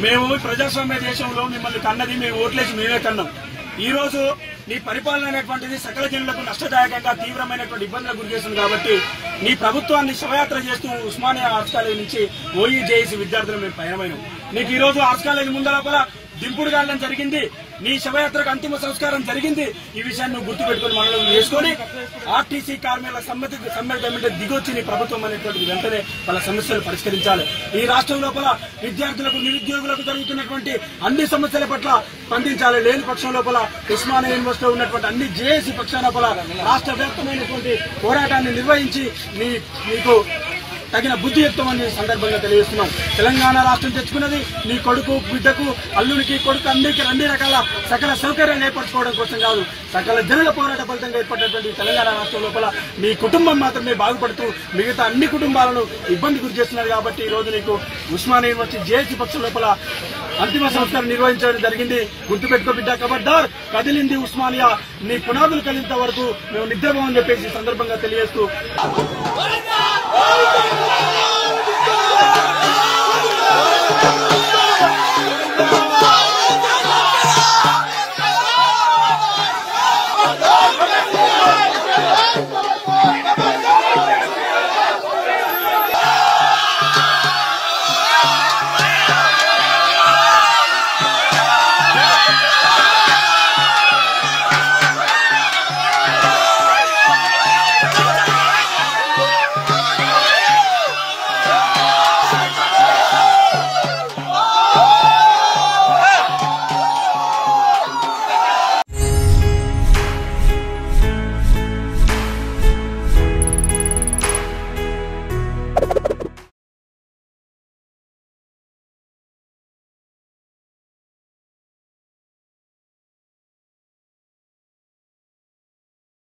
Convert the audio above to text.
మేము ప్రజాస్వామ్య దేశంలో మిమ్మల్ని కన్నది మేము ఓట్లేసి మేమే కన్నాం ఈ రోజు నీ పరిపాలన అనేటువంటిది సకల జనులకు నష్టదాయకంగా తీవ్రమైనటువంటి ఇబ్బందులకు గురి చేస్తుంది కాబట్టి నీ ప్రభుత్వాన్ని శవయాత్ర చేస్తూ ఉస్మానియా ఆర్ట్స్ కాలేజ్ నుంచి ఓఈ జేఏసీ విద్యార్థులు మేము పయనమైనాం నీకు ఈ రోజు ఆర్ట్స్ కాలేజ్ ముందర దింపుడు గాలం జరిగింది నీ శవయాత్రకు అంతిమ సంస్కారం జరిగింది ఈ విషయాన్ని నువ్వు గుర్తుపెట్టుకుని మనలో వేసుకొని ఆర్టీసీ కార్మికుల సమ్మతి సమ్మె దిగొచ్చి నీ ప్రభుత్వం అనేటువంటిది వెంటనే వాళ్ళ సమస్యలు పరిష్కరించాలి ఈ రాష్ట్రం లోపల విద్యార్థులకు నిరుద్యోగులకు జరుగుతున్నటువంటి అన్ని సమస్యల పట్ల స్పందించాలి లేని పక్షం లోపల ఉస్మానియా యూనివర్సిటీలో ఉన్నటువంటి అన్ని జేఏసీ పక్షాల లోపల రాష్ట్ర వ్యాప్తమైనటువంటి పోరాటాన్ని నిర్వహించి నీ నీకు తగిన బుద్ధి చెప్తామని ఈ సందర్భంగా తెలియజేస్తున్నాం తెలంగాణ రాష్ట్రం తెచ్చుకున్నది నీ కొడుకు బిడ్డకు అల్లునికి కొడుకు అందరికీ అన్ని రకాల సకల సౌకర్యాలు ఏర్పరచుకోవడం కోసం కాదు సకల జనుల పోరాట ఫలితంగా ఏర్పడినటువంటి ఈ తెలంగాణ రాష్ట్రం లోపల మీ కుటుంబం మాత్రమే బాగుపడుతూ మిగతా అన్ని కుటుంబాలను ఇబ్బంది గురి చేస్తున్నారు కాబట్టి ఈ రోజు నీకు ఉస్మానియా యూనివర్సిటీ జేఏసీ పక్షం లోపల అంతిమ సంస్కారం నిర్వహించడం జరిగింది గుర్తుపెట్టుకో బిడ్డ కబడ్డార్ కదిలింది ఉస్మానియా నీ పునాదులు కలింత వరకు మేము నిద్రపోమని చెప్పేసి ఈ సందర్భంగా తెలియజేస్తూ